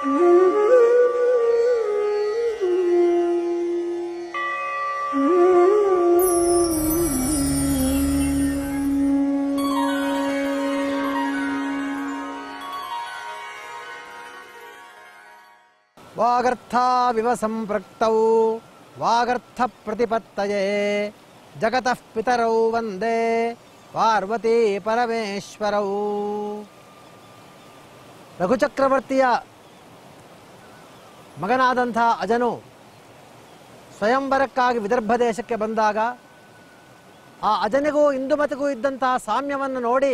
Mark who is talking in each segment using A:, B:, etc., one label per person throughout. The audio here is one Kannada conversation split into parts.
A: ವಾಗರ್ಥಾವಿವ ಸಂಪೃಕ್ತೌ ವಾಗರ್ಥ ಪ್ರತಿಪತ್ತಯೇ ಜಗತಃ ಪಿತರೌ ವಂದೇ ಪಾರ್ವತಿ ಪರಮೇಶ್ವರೌ ರಘುಚಕ್ರವರ್ತಿಯ ಮಗನಾದಂಥ ಅಜನು ಸ್ವಯಂವರಕ್ಕಾಗಿ ವಿದರ್ಭ ದೇಶಕ್ಕೆ ಬಂದಾಗ ಆ ಅಜನಿಗೂ ಇಂದುಮತಿಗೂ ಇದ್ದಂತಹ ಸಾಮ್ಯವನ್ನು ನೋಡಿ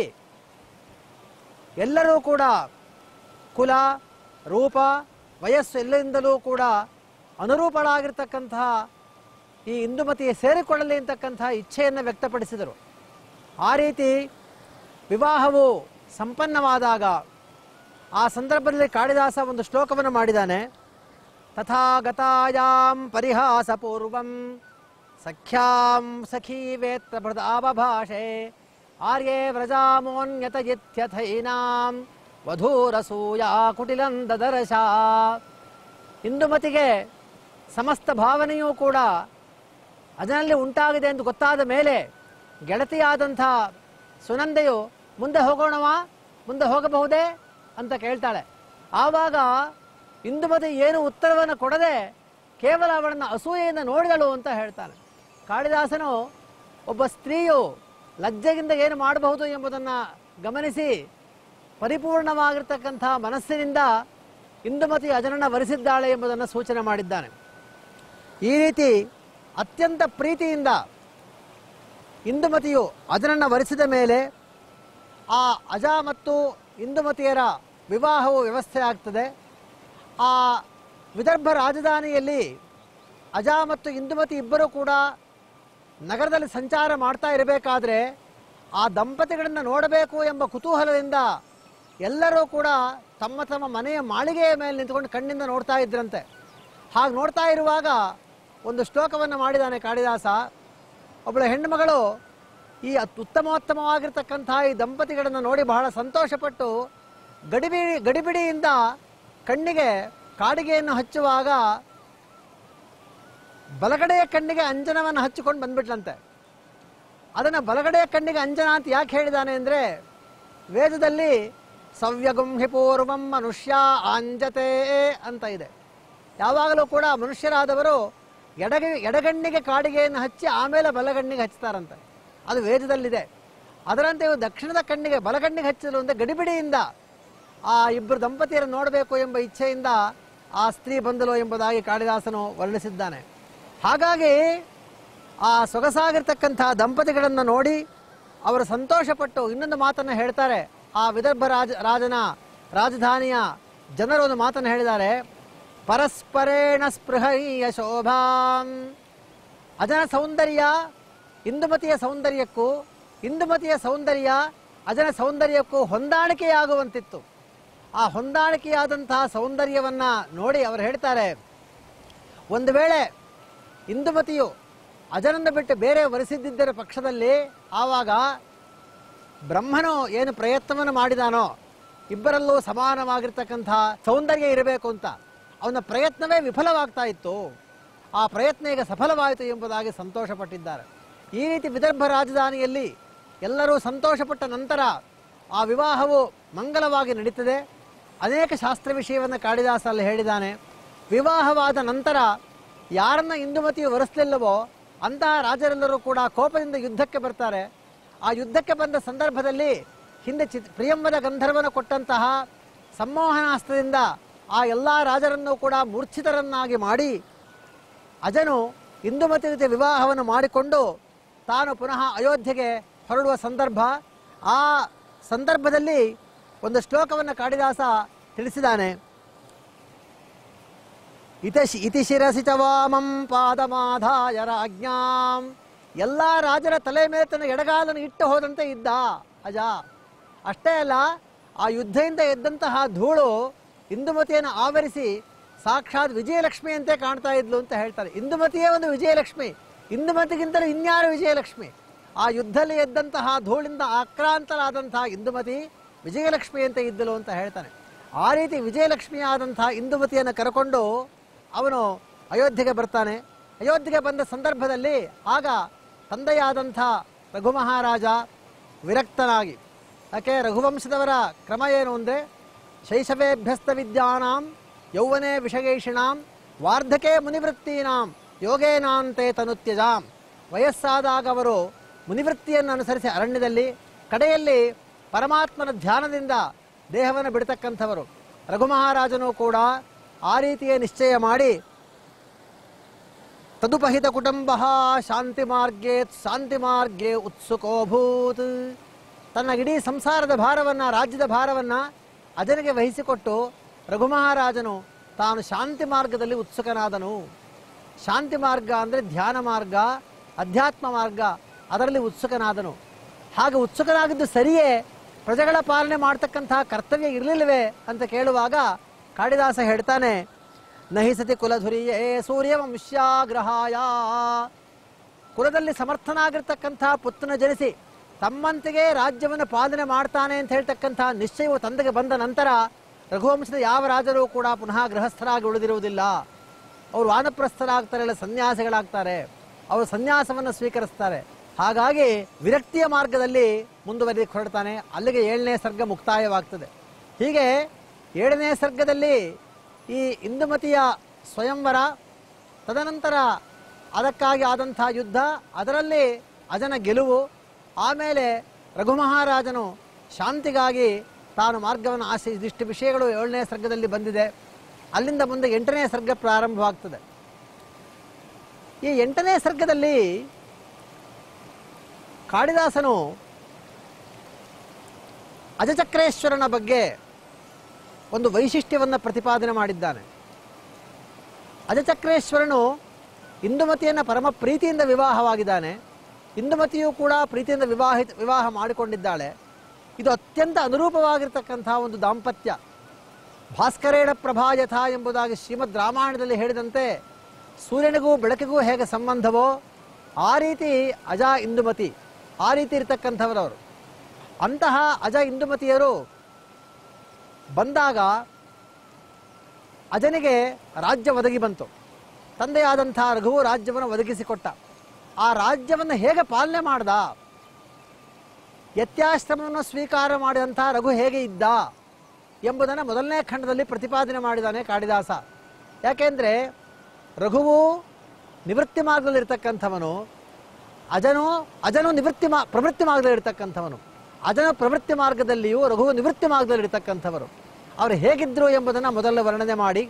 A: ಎಲ್ಲರೂ ಕೂಡ ಕುಲ ರೂಪ ವಯಸ್ಸು ಎಲ್ಲರಿಂದಲೂ ಕೂಡ ಅನುರೂಪಳಾಗಿರ್ತಕ್ಕಂತಹ ಈ ಇಂದುಮತಿಯ ಸೇರಿಕೊಳ್ಳಲಿ ಅಂತಕ್ಕಂತಹ ಇಚ್ಛೆಯನ್ನು ವ್ಯಕ್ತಪಡಿಸಿದರು ಆ ರೀತಿ ವಿವಾಹವು ಸಂಪನ್ನವಾದಾಗ ಆ ಸಂದರ್ಭದಲ್ಲಿ ಕಾಳಿದಾಸ ಒಂದು ಶ್ಲೋಕವನ್ನು ಮಾಡಿದ್ದಾನೆ ತಥಾಗತಾಯಾಂ ಪರಿಹಾಸ ಪೂರ್ವಂ ಸಖ್ಯಾಂ ಸಖೀ ವೇತ್ರ ಭೃದಾವಭಾಷೆ ಆರ್ಯೇ ವ್ರಜಾಮೋನ್ಯತ ಇತ್ಯಥೈನಾಂ ವಧೂರಸೂಯ ಕುಟಿಲಂದದರಶ ಇಂದುಮತಿಗೆ ಸಮಸ್ತ ಭಾವನೆಯೂ ಕೂಡ ಅದರಲ್ಲಿ ಉಂಟಾಗಿದೆ ಎಂದು ಗೊತ್ತಾದ ಮೇಲೆ ಗೆಳತಿಯಾದಂಥ ಸುನಂದೆಯು ಮುಂದೆ ಹೋಗೋಣವಾ ಮುಂದೆ ಹೋಗಬಹುದೇ ಅಂತ ಕೇಳ್ತಾಳೆ ಆವಾಗ ಇಂದುಮತಿ ಏನು ಉತ್ತರವನ್ನು ಕೊಡದೆ ಕೇವಲ ಅವಳನ್ನು ಅಸೂಯೆಯಿಂದ ನೋಡಿದಳು ಅಂತ ಹೇಳ್ತಾನೆ ಕಾಳಿದಾಸನು ಒಬ್ಬ ಸ್ತ್ರೀಯು ಲಜ್ಜೆಯಿಂದ ಏನು ಮಾಡಬಹುದು ಎಂಬುದನ್ನು ಗಮನಿಸಿ ಪರಿಪೂರ್ಣವಾಗಿರ್ತಕ್ಕಂಥ ಮನಸ್ಸಿನಿಂದ ಇಂದುಮತಿ ಅಜನನ್ನು ವರಿಸಿದ್ದಾಳೆ ಎಂಬುದನ್ನು ಸೂಚನೆ ಮಾಡಿದ್ದಾನೆ ಈ ರೀತಿ ಅತ್ಯಂತ ಪ್ರೀತಿಯಿಂದ ಇಂದುಮತಿಯು ಅಜನನ್ನು ವರಿಸಿದ ಮೇಲೆ ಆ ಅಜ ಮತ್ತು ಇಂದುಮತಿಯರ ವಿವಾಹವು ವ್ಯವಸ್ಥೆ ಆಗ್ತದೆ ಆ ವಿದರ್ಭ ರಾಜಧಾನಿಯಲ್ಲಿ ಅಜ ಮತ್ತು ಇಂದುಮತಿ ಇಬ್ಬರೂ ಕೂಡ ನಗರದಲ್ಲಿ ಸಂಚಾರ ಮಾಡ್ತಾ ಇರಬೇಕಾದ್ರೆ ಆ ದಂಪತಿಗಳನ್ನು ನೋಡಬೇಕು ಎಂಬ ಕುತೂಹಲದಿಂದ ಎಲ್ಲರೂ ಕೂಡ ತಮ್ಮ ತಮ್ಮ ಮನೆಯ ಮಾಳಿಗೆಯ ಮೇಲೆ ನಿಂತ್ಕೊಂಡು ಕಣ್ಣಿಂದ ನೋಡ್ತಾ ಇದ್ರಂತೆ ಹಾಗೆ ನೋಡ್ತಾ ಇರುವಾಗ ಒಂದು ಶ್ಲೋಕವನ್ನು ಮಾಡಿದ್ದಾನೆ ಕಾಳಿದಾಸ ಒಬ್ಬಳ ಹೆಣ್ಣುಮಗಳು ಈ ಅತ್- ಉತ್ತಮೋತ್ತಮವಾಗಿರ್ತಕ್ಕಂಥ ಈ ದಂಪತಿಗಳನ್ನು ನೋಡಿ ಬಹಳ ಸಂತೋಷಪಟ್ಟು ಗಡಿಬಿಡಿ ಗಡಿಬಿಡಿಯಿಂದ ಕಣ್ಣಿಗೆ ಕಾಡಿಗೆಯನ್ನು ಹಚ್ಚುವಾಗ ಬಲಗಡೆಯ ಕಣ್ಣಿಗೆ ಅಂಜನವನ್ನು ಹಚ್ಚಿಕೊಂಡು ಬಂದ್ಬಿಟ್ಲಂತೆ ಅದನ್ನು ಬಲಗಡೆಯ ಕಣ್ಣಿಗೆ ಅಂಜನ ಅಂತ ಯಾಕೆ ಹೇಳಿದಾನೆ ಅಂದರೆ ವೇದದಲ್ಲಿ ಸವ್ಯಗುಂಹಿ ಪೂರ್ವಂ ಮನುಷ್ಯ ಆಂಜತೆ ಅಂತ ಇದೆ ಯಾವಾಗಲೂ ಕೂಡ ಮನುಷ್ಯರಾದವರು ಎಡಗ ಎಡಗಣ್ಣಿಗೆ ಕಾಡಿಗೆಯನ್ನು ಹಚ್ಚಿ ಆಮೇಲೆ ಬಲಗಣ್ಣಿಗೆ ಹಚ್ತಾರಂತೆ ಅದು ವೇದದಲ್ಲಿದೆ ಅದರಂತೆ ಇವು ದಕ್ಷಿಣದ ಕಣ್ಣಿಗೆ ಬಲಗಣ್ಣಿಗೆ ಹಚ್ಚಲು ಅಂತ ಗಡಿಬಿಡಿಯಿಂದ ಆ ಇಬ್ಬರು ದಂಪತಿಯರನ್ನು ನೋಡಬೇಕು ಎಂಬ ಇಚ್ಛೆಯಿಂದ ಆ ಸ್ತ್ರೀ ಬಂದಳು ಎಂಬುದಾಗಿ ಕಾಳಿದಾಸನು ವರ್ಣಿಸಿದ್ದಾನೆ ಹಾಗಾಗಿ ಆ ಸೊಗಸಾಗಿರ್ತಕ್ಕಂಥ ದಂಪತಿಗಳನ್ನು ನೋಡಿ ಅವರು ಸಂತೋಷಪಟ್ಟು ಇನ್ನೊಂದು ಮಾತನ್ನು ಹೇಳ್ತಾರೆ ಆ ವಿದರ್ಭ ರಾಜ ರಾಜನ ರಾಜಧಾನಿಯ ಜನರು ಒಂದು ಮಾತನ್ನು ಹೇಳಿದ್ದಾರೆ ಪರಸ್ಪರೇಣ ಸ್ಪೃಹಣೀಯ ಶೋಭಾಂ ಅಜನ ಸೌಂದರ್ಯ ಇಂದುಮತಿಯ ಸೌಂದರ್ಯಕ್ಕೂ ಇಂದುಮತಿಯ ಸೌಂದರ್ಯ ಅಜನ ಸೌಂದರ್ಯಕ್ಕೂ ಹೊಂದಾಣಿಕೆಯಾಗುವಂತಿತ್ತು ಆ ಹೊಂದಾಣಿಕೆಯಾದಂತಹ ಸೌಂದರ್ಯವನ್ನು ನೋಡಿ ಅವರು ಹೇಳ್ತಾರೆ ಒಂದು ವೇಳೆ ಇಂದುಮತಿಯು ಅಜನನ್ನು ಬಿಟ್ಟು ಬೇರೆ ವರಿಸಿದ್ದಿದ್ದರ ಪಕ್ಷದಲ್ಲಿ ಆವಾಗ ಬ್ರಹ್ಮನು ಏನು ಪ್ರಯತ್ನವನ್ನು ಮಾಡಿದಾನೋ ಇಬ್ಬರಲ್ಲೂ ಸಮಾನವಾಗಿರ್ತಕ್ಕಂಥ ಸೌಂದರ್ಯ ಇರಬೇಕು ಅಂತ ಅವನ ಪ್ರಯತ್ನವೇ ವಿಫಲವಾಗ್ತಾ ಇತ್ತು ಆ ಪ್ರಯತ್ನ ಈಗ ಸಫಲವಾಯಿತು ಎಂಬುದಾಗಿ ಸಂತೋಷಪಟ್ಟಿದ್ದಾರೆ ಈ ರೀತಿ ವಿದರ್ಭ ರಾಜಧಾನಿಯಲ್ಲಿ ಎಲ್ಲರೂ ಸಂತೋಷಪಟ್ಟ ನಂತರ ಆ ವಿವಾಹವು ಮಂಗಲವಾಗಿ ನಡೀತದೆ ಅನೇಕ ಶಾಸ್ತ್ರ ವಿಷಯವನ್ನು ಕಾಳಿದಾಸ ಅಲ್ಲಿ ಹೇಳಿದ್ದಾನೆ ವಿವಾಹವಾದ ನಂತರ ಯಾರನ್ನ ಇಂದುಮತಿಯು ವರಿಸಲಿಲ್ಲವೋ ಅಂತಹ ರಾಜರೆಲ್ಲರೂ ಕೂಡ ಕೋಪದಿಂದ ಯುದ್ಧಕ್ಕೆ ಬರ್ತಾರೆ ಆ ಯುದ್ಧಕ್ಕೆ ಬಂದ ಸಂದರ್ಭದಲ್ಲಿ ಹಿಂದೆ ಚಿತ್ ಪ್ರಿಯಂವದ ಗಂಧರ್ವನ ಕೊಟ್ಟಂತಹ ಸಂಮೋಹನಾಸ್ತ್ರದಿಂದ ಆ ಎಲ್ಲ ರಾಜರನ್ನು ಕೂಡ ಮೂರ್ಛಿತರನ್ನಾಗಿ ಮಾಡಿ ಅಜನು ಇಂದುಮತಿ ಜೊತೆ ವಿವಾಹವನ್ನು ಮಾಡಿಕೊಂಡು ತಾನು ಪುನಃ ಅಯೋಧ್ಯೆಗೆ ಹೊರಡುವ ಸಂದರ್ಭ ಆ ಸಂದರ್ಭದಲ್ಲಿ ಒಂದು ಶ್ಲೋಕವನ್ನು ಕಾಳಿದಾಸ ತಿಳಿಸಿದ್ದಾನೆ ಇತಿ ಇತಿ ಶಿರಸಿ ಚ ವಾಮಂ ಪಾದಮಾಧಾಯ ರಾಜ್ಞಾಂ ಎಲ್ಲ ರಾಜರ ತಲೆ ಮೇಲೆ ತನ್ನ ಎಡಗಾಲನ್ನು ಇಟ್ಟು ಹೋದಂತೆ ಇದ್ದ ಅಜ ಅಷ್ಟೇ ಅಲ್ಲ ಆ ಯುದ್ಧದಿಂದ ಎದ್ದಂತಹ ಧೂಳು ಇಂದುಮತಿಯನ್ನು ಆವರಿಸಿ ಸಾಕ್ಷಾತ್ ವಿಜಯಲಕ್ಷ್ಮಿಯಂತೆ ಕಾಣ್ತಾ ಇದ್ಲು ಅಂತ ಹೇಳ್ತಾರೆ ಇಂದುಮತಿಯೇ ಒಂದು ವಿಜಯಲಕ್ಷ್ಮಿ ಇಂದುಮತಿಗಿಂತಲೂ ಇನ್ಯಾರು ವಿಜಯಲಕ್ಷ್ಮಿ ಆ ಯುದ್ಧದಲ್ಲಿ ಎದ್ದಂತಹ ಧೂಳಿಂದ ಆಕ್ರಾಂತರಾದಂತಹ ಇಂದುಮತಿ ವಿಜಯಲಕ್ಷ್ಮಿಯಂತೆ ಇದ್ದಳು ಅಂತ ಹೇಳ್ತಾನೆ ಆ ರೀತಿ ವಿಜಯಲಕ್ಷ್ಮಿಯಾದಂಥ ಇಂದುಮತಿಯನ್ನು ಕರೆಕೊಂಡು ಅವನು ಅಯೋಧ್ಯೆಗೆ ಬರ್ತಾನೆ ಅಯೋಧ್ಯೆಗೆ ಬಂದ ಸಂದರ್ಭದಲ್ಲಿ ಆಗ ತಂದೆಯಾದಂಥ ರಘು ಮಹಾರಾಜ ವಿರಕ್ತನಾಗಿ ಯಾಕೆ ರಘುವಂಶದವರ ಕ್ರಮ ಏನು ಅಂದರೆ ಶೈಶವೇಭ್ಯಸ್ತ ವಿದ್ಯಾನಾಂ ಯೌವನೇ ವಿಷಯೇಷಿಣಾಂ ವಾರ್ಧಕೆ ಮುನಿವೃತ್ತೀನಾಂ ಯೋಗೇನಾಂತೆ ತನುತ್ಯಜಾಂ ವಯಸ್ಸಾದಾಗ ಅವರು ಮುನಿವೃತ್ತಿಯನ್ನು ಅನುಸರಿಸಿ ಅರಣ್ಯದಲ್ಲಿ ಕಡೆಯಲ್ಲಿ ಪರಮಾತ್ಮನ ಧ್ಯಾನದಿಂದ ದೇಹವನ್ನು ಬಿಡ್ತಕ್ಕಂಥವರು ರಘು ಮಹಾರಾಜನು ಕೂಡ ಆ ರೀತಿಯೇ ನಿಶ್ಚಯ ಮಾಡಿ ತದುಪಹಿತ ಕುಟುಂಬ ಶಾಂತಿ ಮಾರ್ಗೇ ಶಾಂತಿ ಮಾರ್ಗೇ ಉತ್ಸುಕೋಭೂತ್ ತನ್ನ ಇಡೀ ಸಂಸಾರದ ಭಾರವನ್ನು ರಾಜ್ಯದ ಭಾರವನ್ನು ಅಜನಿಗೆ ವಹಿಸಿಕೊಟ್ಟು ರಘು ಮಹಾರಾಜನು ತಾನು ಶಾಂತಿ ಮಾರ್ಗದಲ್ಲಿ ಉತ್ಸುಕನಾದನು ಶಾಂತಿ ಮಾರ್ಗ ಅಂದರೆ ಧ್ಯಾನ ಮಾರ್ಗ ಅಧ್ಯಾತ್ಮ ಮಾರ್ಗ ಅದರಲ್ಲಿ ಉತ್ಸುಕನಾದನು ಹಾಗೆ ಉತ್ಸುಕನಾಗಿದ್ದು ಸರಿಯೇ ಪ್ರಜೆಗಳ ಪಾಲನೆ ಮಾಡ್ತಕ್ಕಂತಹ ಕರ್ತವ್ಯ ಇರಲಿಲ್ಲವೇ ಅಂತ ಕೇಳುವಾಗ ಕಾಳಿದಾಸ ಹೇಳ್ತಾನೆ ನಹಿ ಸತಿ ಕುಲಧುರಿಯೇ ಸೂರ್ಯವಂಶ್ಯಾಗ್ರಹಾಯ ಕುಲದಲ್ಲಿ ಸಮರ್ಥನಾಗಿರ್ತಕ್ಕಂಥ ಪುತ್ರನ ಜನಿಸಿ ತಮ್ಮಂತೆಗೆ ರಾಜ್ಯವನ್ನು ಪಾಲನೆ ಮಾಡ್ತಾನೆ ಅಂತ ಹೇಳ್ತಕ್ಕಂಥ ನಿಶ್ಚಯವು ತಂದೆಗೆ ಬಂದ ನಂತರ ರಘುವಂಶದ ಯಾವ ರಾಜರೂ ಕೂಡ ಪುನಃ ಗೃಹಸ್ಥರಾಗಿ ಉಳಿದಿರುವುದಿಲ್ಲ ಅವರು ವಾನಪ್ರಸ್ಥರಾಗ್ತಾರೆ ಇಲ್ಲ ಸನ್ಯಾಸಿಗಳಾಗ್ತಾರೆ ಅವರು ಸನ್ಯಾಸವನ್ನು ಸ್ವೀಕರಿಸ್ತಾರೆ ಹಾಗಾಗಿ ವಿರಕ್ತಿಯ ಮಾರ್ಗದಲ್ಲಿ ಮುಂದುವರಿದು ಹೊರಡ್ತಾನೆ ಅಲ್ಲಿಗೆ ಏಳನೇ ಸರ್ಗ ಮುಕ್ತಾಯವಾಗ್ತದೆ ಹೀಗೆ ಏಳನೇ ಸರ್ಗದಲ್ಲಿ ಈ ಇಂದುಮತಿಯ ಸ್ವಯಂವರ ತದನಂತರ ಅದಕ್ಕಾಗಿ ಆದಂಥ ಯುದ್ಧ ಅದರಲ್ಲಿ ಅಜನ ಗೆಲುವು ಆಮೇಲೆ ರಘು ಮಹಾರಾಜನು ಶಾಂತಿಗಾಗಿ ತಾನು ಮಾರ್ಗವನ್ನು ಆಶೆ ಇದಿಷ್ಟು ವಿಷಯಗಳು ಏಳನೇ ಸರ್ಗದಲ್ಲಿ ಬಂದಿದೆ ಅಲ್ಲಿಂದ ಮುಂದೆ ಎಂಟನೇ ಸರ್ಗ ಪ್ರಾರಂಭವಾಗ್ತದೆ ಈ ಎಂಟನೇ ಸರ್ಗದಲ್ಲಿ ಕಾಳಿದಾಸನು ಅಜಚಕ್ರೇಶ್ವರನ ಬಗ್ಗೆ ಒಂದು ವೈಶಿಷ್ಟ್ಯವನ್ನು ಪ್ರತಿಪಾದನೆ ಮಾಡಿದ್ದಾನೆ ಅಜಚಕ್ರೇಶ್ವರನು ಇಂದುಮತಿಯನ್ನು ಪರಮ ಪ್ರೀತಿಯಿಂದ ವಿವಾಹವಾಗಿದ್ದಾನೆ ಇಂದುಮತಿಯು ಕೂಡ ಪ್ರೀತಿಯಿಂದ ವಿವಾಹಿತ ವಿವಾಹ ಮಾಡಿಕೊಂಡಿದ್ದಾಳೆ ಇದು ಅತ್ಯಂತ ಅನುರೂಪವಾಗಿರ್ತಕ್ಕಂಥ ಒಂದು ದಾಂಪತ್ಯ ಭಾಸ್ಕರೇಣ ಪ್ರಭಾಯಥ ಎಂಬುದಾಗಿ ಶ್ರೀಮದ್ ರಾಮಾಯಣದಲ್ಲಿ ಹೇಳಿದಂತೆ ಸೂರ್ಯನಿಗೂ ಬೆಳಕಿಗೂ ಹೇಗೆ ಸಂಬಂಧವೋ ಆ ರೀತಿ ಅಜ ಇಂದುಮತಿ ಆ ರೀತಿ ಇರತಕ್ಕಂಥವರವರು ಅಂತಹ ಅಜ ಇಂದುಮತಿಯರು ಬಂದಾಗ ಅಜನಿಗೆ ರಾಜ್ಯ ಒದಗಿ ಬಂತು ತಂದೆಯಾದಂಥ ರಘುವು ರಾಜ್ಯವನ್ನು ಒದಗಿಸಿಕೊಟ್ಟ ಆ ರಾಜ್ಯವನ್ನು ಹೇಗೆ ಪಾಲನೆ ಮಾಡ್ದ ಯತ್ಯಾಶ್ರಮವನ್ನು ಸ್ವೀಕಾರ ಮಾಡಿದಂಥ ರಘು ಹೇಗೆ ಇದ್ದ ಎಂಬುದನ್ನು ಮೊದಲನೇ ಖಂಡದಲ್ಲಿ ಪ್ರತಿಪಾದನೆ ಮಾಡಿದ್ದಾನೆ ಕಾಳಿದಾಸ ಯಾಕೆಂದರೆ ರಘುವು ನಿವೃತ್ತಿ ಮಾರ್ಗದಲ್ಲಿರ್ತಕ್ಕಂಥವನು ಅಜನು ಅಜನು ನಿವೃತ್ತಿ ಮಾ ಪ್ರವೃತ್ತಿ ಮಾರ್ಗದಲ್ಲಿರ್ತಕ್ಕಂಥವನು ಅಜನು ಪ್ರವೃತ್ತಿ ಮಾರ್ಗದಲ್ಲಿಯೂ ರಘುವು ನಿವೃತ್ತಿ ಮಾರ್ಗದಲ್ಲಿರ್ತಕ್ಕಂಥವರು ಅವರು ಹೇಗಿದ್ದರು ಎಂಬುದನ್ನು ಮೊದಲು ವರ್ಣನೆ ಮಾಡಿ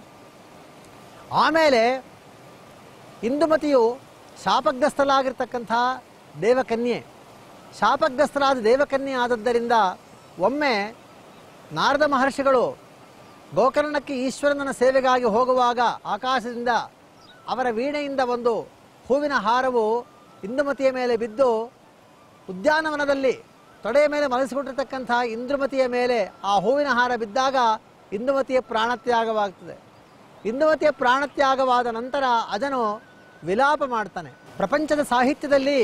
A: ಆಮೇಲೆ ಇಂದುಮತಿಯು ಶಾಪಗ್ರಸ್ತಲಾಗಿರ್ತಕ್ಕಂಥ ದೇವಕನ್ಯೆ ಶಾಪಗ್ರಸ್ತರಾದ ದೇವಕನ್ಯೆ ಆದದ್ದರಿಂದ ಒಮ್ಮೆ ನಾರದ ಮಹರ್ಷಿಗಳು ಗೋಕರ್ಣಕ್ಕೆ ಈಶ್ವರನ ಸೇವೆಗಾಗಿ ಹೋಗುವಾಗ ಆಕಾಶದಿಂದ ಅವರ ವೀಣೆಯಿಂದ ಒಂದು ಹೂವಿನ ಹಾರವು ಇಂದುಮತಿಯ ಮೇಲೆ ಬಿದ್ದು ಉದ್ಯಾನವನದಲ್ಲಿ ತೊಡೆಯ ಮೇಲೆ ಮಲಗಿಸಿಕೊಂಡಿರ್ತಕ್ಕಂಥ ಇಂದ್ರಮತಿಯ ಮೇಲೆ ಆ ಹೂವಿನ ಹಾರ ಬಿದ್ದಾಗ ಇಂದುಮತಿಯ ಪ್ರಾಣತ್ಯಾಗವಾಗ್ತದೆ ಇಂದುಮತಿಯ ಪ್ರಾಣತ್ಯಾಗವಾದ ನಂತರ ಅಜನು ವಿಲಾಪ ಮಾಡ್ತಾನೆ ಪ್ರಪಂಚದ ಸಾಹಿತ್ಯದಲ್ಲಿ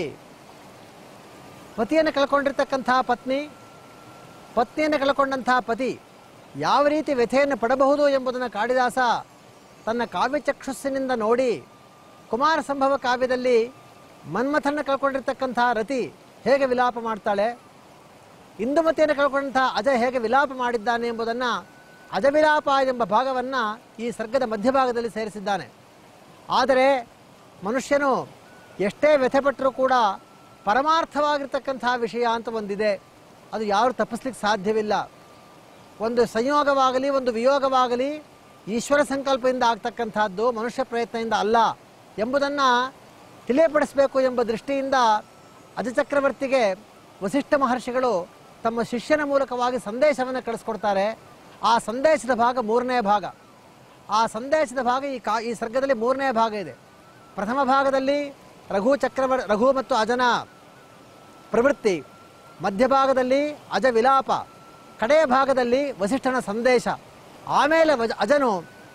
A: ಪತಿಯನ್ನು ಕಳ್ಕೊಂಡಿರ್ತಕ್ಕಂಥ ಪತ್ನಿ ಪತ್ನಿಯನ್ನು ಕಳ್ಕೊಂಡಂಥ ಪತಿ ಯಾವ ರೀತಿ ವ್ಯಥೆಯನ್ನು ಪಡಬಹುದು ಎಂಬುದನ್ನು ಕಾಳಿದಾಸ ತನ್ನ ಕಾವ್ಯಚಕ್ಷುಸ್ಸಿನಿಂದ ನೋಡಿ ಕುಮಾರ ಸಂಭವ ಕಾವ್ಯದಲ್ಲಿ ಮನ್ಮಥನ್ನು ಕಳ್ಕೊಂಡಿರ್ತಕ್ಕಂಥ ರತಿ ಹೇಗೆ ವಿಲಾಪ ಮಾಡ್ತಾಳೆ ಇಂದುಮತಿಯನ್ನು ಕಳ್ಕೊಂಡಂಥ ಅಜ ಹೇಗೆ ವಿಲಾಪ ಮಾಡಿದ್ದಾನೆ ಎಂಬುದನ್ನು ಅಜವಿಲಾಪ ಎಂಬ ಭಾಗವನ್ನು ಈ ಸರ್ಗದ ಮಧ್ಯಭಾಗದಲ್ಲಿ ಸೇರಿಸಿದ್ದಾನೆ ಆದರೆ ಮನುಷ್ಯನು ಎಷ್ಟೇ ವ್ಯಥೆಪಟ್ಟರೂ ಕೂಡ ಪರಮಾರ್ಥವಾಗಿರ್ತಕ್ಕಂಥ ವಿಷಯ ಅಂತ ಒಂದಿದೆ ಅದು ಯಾರು ತಪ್ಪಿಸ್ಲಿಕ್ಕೆ ಸಾಧ್ಯವಿಲ್ಲ ಒಂದು ಸಂಯೋಗವಾಗಲಿ ಒಂದು ವಿಯೋಗವಾಗಲಿ ಈಶ್ವರ ಸಂಕಲ್ಪದಿಂದ ಆಗ್ತಕ್ಕಂಥದ್ದು ಮನುಷ್ಯ ಪ್ರಯತ್ನದಿಂದ ಅಲ್ಲ ಎಂಬುದನ್ನು ತಿಳಿಯಪಡಿಸಬೇಕು ಎಂಬ ದೃಷ್ಟಿಯಿಂದ ಅಜಚಕ್ರವರ್ತಿಗೆ ವಸಿಷ್ಠ ಮಹರ್ಷಿಗಳು ತಮ್ಮ ಶಿಷ್ಯನ ಮೂಲಕವಾಗಿ ಸಂದೇಶವನ್ನು ಕಳಿಸ್ಕೊಡ್ತಾರೆ ಆ ಸಂದೇಶದ ಭಾಗ ಮೂರನೇ ಭಾಗ ಆ ಸಂದೇಶದ ಭಾಗ ಈ ಕಾ ಈ ಸರ್ಗದಲ್ಲಿ ಮೂರನೇ ಭಾಗ ಇದೆ ಪ್ರಥಮ ಭಾಗದಲ್ಲಿ ರಘು ಚಕ್ರವರ್ ರಘು ಮತ್ತು ಅಜನ ಪ್ರವೃತ್ತಿ ಮಧ್ಯಭಾಗದಲ್ಲಿ ಅಜ ವಿಲಾಪ ಕಡೆಯ ಭಾಗದಲ್ಲಿ ವಸಿಷ್ಠನ ಸಂದೇಶ ಆಮೇಲೆ ವಜ- ಅಜನು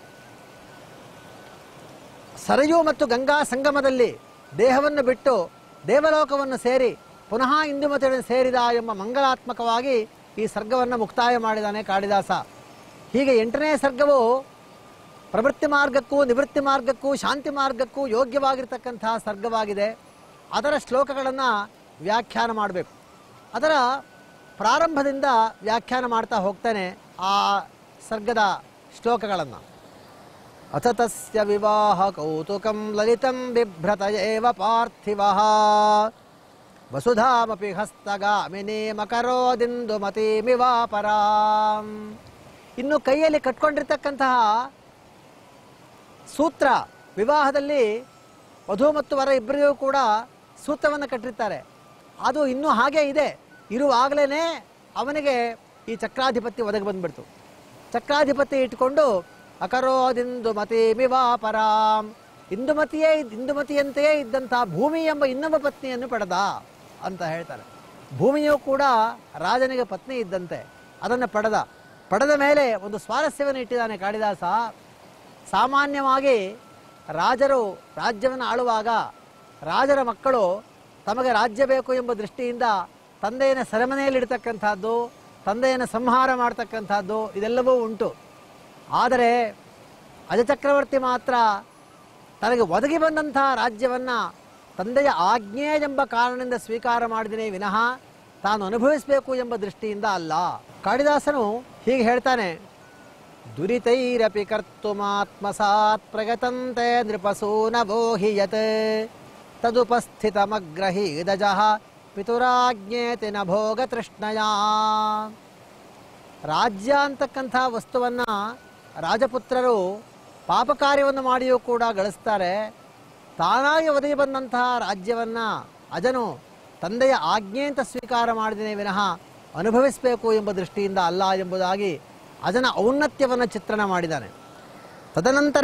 A: ಸರಯು ಮತ್ತು ಗಂಗಾ ಸಂಗಮದಲ್ಲಿ ದೇಹವನ್ನು ಬಿಟ್ಟು ದೇವಲೋಕವನ್ನು ಸೇರಿ ಪುನಃ ಇಂದುಮತಿಯನ್ನು ಸೇರಿದ ಎಂಬ ಮಂಗಲಾತ್ಮಕವಾಗಿ ಈ ಸರ್ಗವನ್ನು ಮುಕ್ತಾಯ ಮಾಡಿದ್ದಾನೆ ಕಾಳಿದಾಸ ಹೀಗೆ ಎಂಟನೇ ಸರ್ಗವು ಪ್ರವೃತ್ತಿ ಮಾರ್ಗಕ್ಕೂ ನಿವೃತ್ತಿ ಮಾರ್ಗಕ್ಕೂ ಶಾಂತಿ ಮಾರ್ಗಕ್ಕೂ ಯೋಗ್ಯವಾಗಿರ್ತಕ್ಕಂತಹ ಸರ್ಗವಾಗಿದೆ ಅದರ ಶ್ಲೋಕಗಳನ್ನು ವ್ಯಾಖ್ಯಾನ ಮಾಡಬೇಕು ಅದರ ಪ್ರಾರಂಭದಿಂದ ವ್ಯಾಖ್ಯಾನ ಮಾಡ್ತಾ ಹೋಗ್ತಾನೆ ಆ ಸರ್ಗದ ಶ್ಲೋಕಗಳನ್ನು ಅಥ ತಸ್ಯ ವಿವಾಹ ಕೌತುಕಂ ಲಲಿತಂ ಬಿಭ್ರತ ಏವ ಪಾರ್ಥಿವಃ ವಸುಧಾಮಪಿ ಹಸ್ತಗಾಮಿನಿ ಮಕರೋದಿಂದು ಮತೀಮಿವಾಪರಾಂ ಇನ್ನು ಕೈಯಲ್ಲಿ ಕಟ್ಕೊಂಡಿರ್ತಕ್ಕಂತಹ ಸೂತ್ರ ವಿವಾಹದಲ್ಲಿ ವಧು ಮತ್ತು ವರ ಇಬ್ಬರಿಗೂ ಕೂಡ ಸೂತ್ರವನ್ನು ಕಟ್ಟಿರ್ತಾರೆ ಅದು ಇನ್ನೂ ಹಾಗೆ ಇದೆ ಇರುವಾಗಲೇ ಅವನಿಗೆ ಈ ಚಕ್ರಾಧಿಪತ್ಯ ಒದಗಿ ಬಂದ್ಬಿಡ್ತು ಚಕ್ರಾಧಿಪತ್ಯ ಇಟ್ಕೊಂಡು ಅಕರೋದಿಂದು ಮತಿ ಮಿವಾಪರಾಂ ಇಂದುಮತಿಯೇ ಇದ್- ಇಂದುಮತಿಯಂತೆಯೇ ಇದ್ದಂತಹ ಭೂಮಿ ಎಂಬ ಇನ್ನೊಬ್ಬ ಪತ್ನಿಯನ್ನು ಪಡೆದ ಅಂತ ಹೇಳ್ತಾರೆ ಭೂಮಿಯೂ ಕೂಡ ರಾಜನಿಗೆ ಪತ್ನಿ ಇದ್ದಂತೆ ಅದನ್ನು ಪಡೆದ ಪಡೆದ ಮೇಲೆ ಒಂದು ಸ್ವಾರಸ್ಯವನ್ನು ಇಟ್ಟಿದ್ದಾನೆ ಕಾಳಿದಾಸ ಸಾಮಾನ್ಯವಾಗಿ ರಾಜರು ರಾಜ್ಯವನ್ನು ಆಳುವಾಗ ರಾಜರ ಮಕ್ಕಳು ತಮಗೆ ರಾಜ್ಯ ಬೇಕು ಎಂಬ ದೃಷ್ಟಿಯಿಂದ ತಂದೆಯನ್ನು ಸೆರೆಮನೆಯಲ್ಲಿಡ್ತಕ್ಕಂಥದ್ದು ತಂದೆಯನ್ನು ಸಂಹಾರ ಮಾಡ್ತಕ್ಕಂಥದ್ದು ಇದೆಲ್ಲವೂ ಉಂಟು ಆದರೆ ಅಜಚಕ್ರವರ್ತಿ ಮಾತ್ರ ತನಗೆ ಒದಗಿ ಬಂದಂತಹ ರಾಜ್ಯವನ್ನು ತಂದೆಯ ಆಜ್ಞೆ ಎಂಬ ಕಾರಣದಿಂದ ಸ್ವೀಕಾರ ಮಾಡಿದನೇ ವಿನಃ ತಾನು ಅನುಭವಿಸಬೇಕು ಎಂಬ ದೃಷ್ಟಿಯಿಂದ ಅಲ್ಲ ಕಾಳಿದಾಸನು ಹೀಗೆ ಹೇಳ್ತಾನೆ ದುರಿತೈರಪಿ ಕರ್ತುಮಾತ್ಮಸಾತ್ ಪ್ರಗತಂತೆ ನೃಪಸೂನವೋ ಹಿ ಯತ್ ತದುಪಸ್ಥಿತಮಗ್ರಹೀದಜಃ ಪಿತುರಾಜ್ಞೇತಿ ನ ಭೋಗ ತೃಷ್ಣಯ ರಾಜ್ಯ ಅಂತಕ್ಕಂಥ ವಸ್ತುವನ್ನು ರಾಜಪುತ್ರರು ಪಾಪ ಕಾರ್ಯವನ್ನು ಮಾಡಿಯೂ ಕೂಡ ಗಳಿಸ್ತಾರೆ ತಾನಾಗಿ ಒದಗಿ ಬಂದಂತಹ ರಾಜ್ಯವನ್ನು ಅಜನು ತಂದೆಯ ಆಜ್ಞೆ ಅಂತ ಸ್ವೀಕಾರ ಮಾಡಿದನೇ ವಿನಃ ಅನುಭವಿಸಬೇಕು ಎಂಬ ದೃಷ್ಟಿಯಿಂದ ಅಲ್ಲ ಎಂಬುದಾಗಿ ಅಜನ ಔನ್ನತ್ಯವನ್ನು ಚಿತ್ರಣ ಮಾಡಿದ್ದಾನೆ ತದನಂತರ